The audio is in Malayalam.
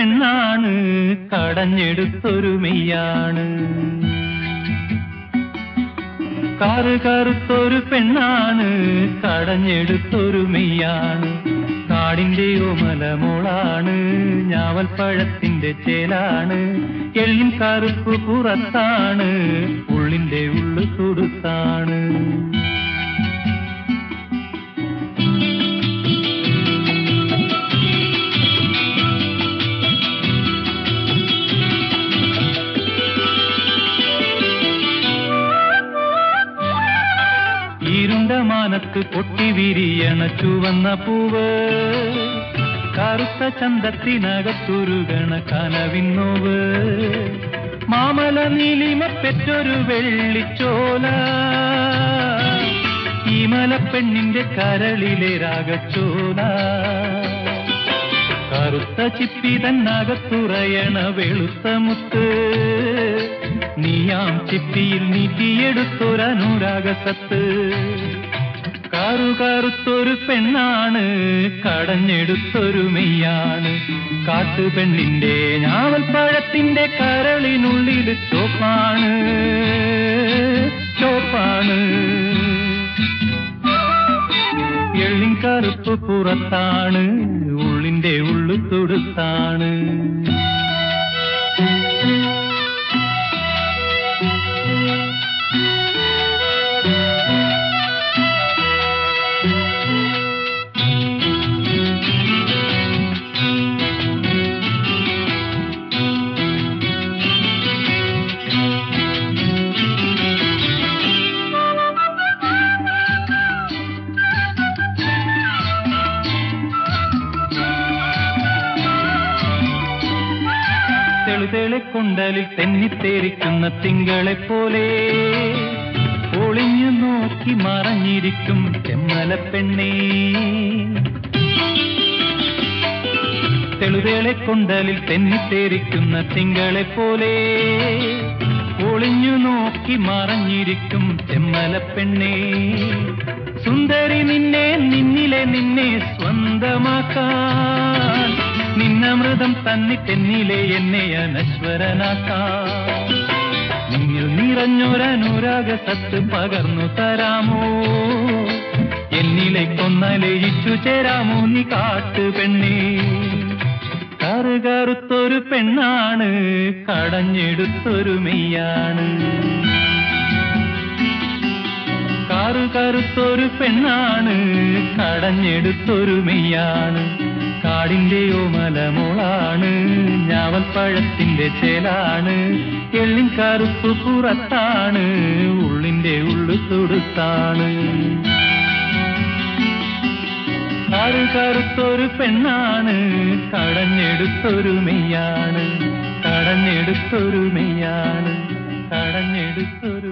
പെണ്ണാണ് കടഞ്ഞെടുത്തൊരു മെയ്യാണ് കാറ് കറുത്തൊരു പെണ്ണാണ് കടഞ്ഞെടുത്തൊരു മെയ്യാണ് കാടിന്റെയോ മലമോളാണ് ഞാവൽപ്പഴത്തിന്റെ ചേലാണ് എള്ളിൻ കറുപ്പ് പുറത്താണ് ഉള്ളിന്റെ ഉള്ളു തുടുത്താണ് ഇരുണ്ട മാനത്ത് പൊട്ടി വിരിയണ ചുവന്ന പൂവ് കറുത്ത ചന്തത്തിനകത്തുരുകണ കനവിന്നോവ് മാമല നീലിമ പെറ്റൊരു വെള്ളിച്ചോല ഈ മലപ്പെണ്ണിന്റെ കരളിലെ രാഗച്ചോല കറുത്ത ചിപ്പി തന്നകത്തുറയണ വെളുത്ത മുത്ത് നീയാം ചിപ്പിയിൽ നീട്ടിയെടുത്തൊരനുരാഗസത്ത് കാറു കറുത്തൊരു പെണ്ണാണ് കടഞ്ഞെടുത്തൊരു മെയ്യാണ് കാട്ടുപെണ്ണിന്റെ ഞാവൽപ്പഴത്തിന്റെ കരളിനുള്ളിൽ ചോപ്പാണ് ചോപ്പാണ് എള്ളിൻ കറുപ്പ് പുറത്താണ് ഉള്ളിന്റെ ഉള്ളു തുടുത്താണ് തെളുതെളെ കൊണ്ടലിൽ തെന്നിത്തേരിക്കുന്ന തിങ്കളെ പോലെ ഒളിഞ്ഞു നോക്കി മറഞ്ഞിരിക്കും ചെമ്മല പെണ്ണേ തെളുതെളെ കൊണ്ടലിൽ തെന്നിത്തേരിക്കുന്ന തിങ്കളെ പോലെ ഒളിഞ്ഞു നോക്കി മറഞ്ഞിരിക്കും ചെമ്മല പെണ്ണേ സുന്ദരി നിന്നെ നിന്നിലെ നിന്നെ സ്വന്തമാക്കാൻ നിന്നമൃതം തന്നിട്ടെന്നിലെ എന്നെ അനശ്വരനാക്കാം നിന്നിൽ നിറഞ്ഞൊരനുരാഗ സത്ത് പകർന്നു തരാമോ എന്നിലെ കൊന്നലയിച്ചു ചേരാമോ നീ കാട്ടു പെണ്ണേ കറു കറുത്തൊരു പെണ്ണാണ് കടഞ്ഞെടുത്തൊരു മെയ്യാണ് കാറു കറുത്തൊരു പെണ്ണാണ് കടഞ്ഞെടുത്തൊരു മെയ്യാണ് കാടിന്റെയോ മലമോളാണ് ഞാവൽപ്പഴത്തിന്റെ ചേലാണ് എള്ളിൻ കറുപ്പ് പുറത്താണ് ഉള്ളിന്റെ ഉള്ളു തുടുത്താണ് കാറു കറുത്തൊരു പെണ്ണാണ് കടഞ്ഞെടുത്തൊരു മെയ്യാണ് കടഞ്ഞെടുത്തൊരു മെയ്യാണ് കടഞ്ഞെടുത്തൊരു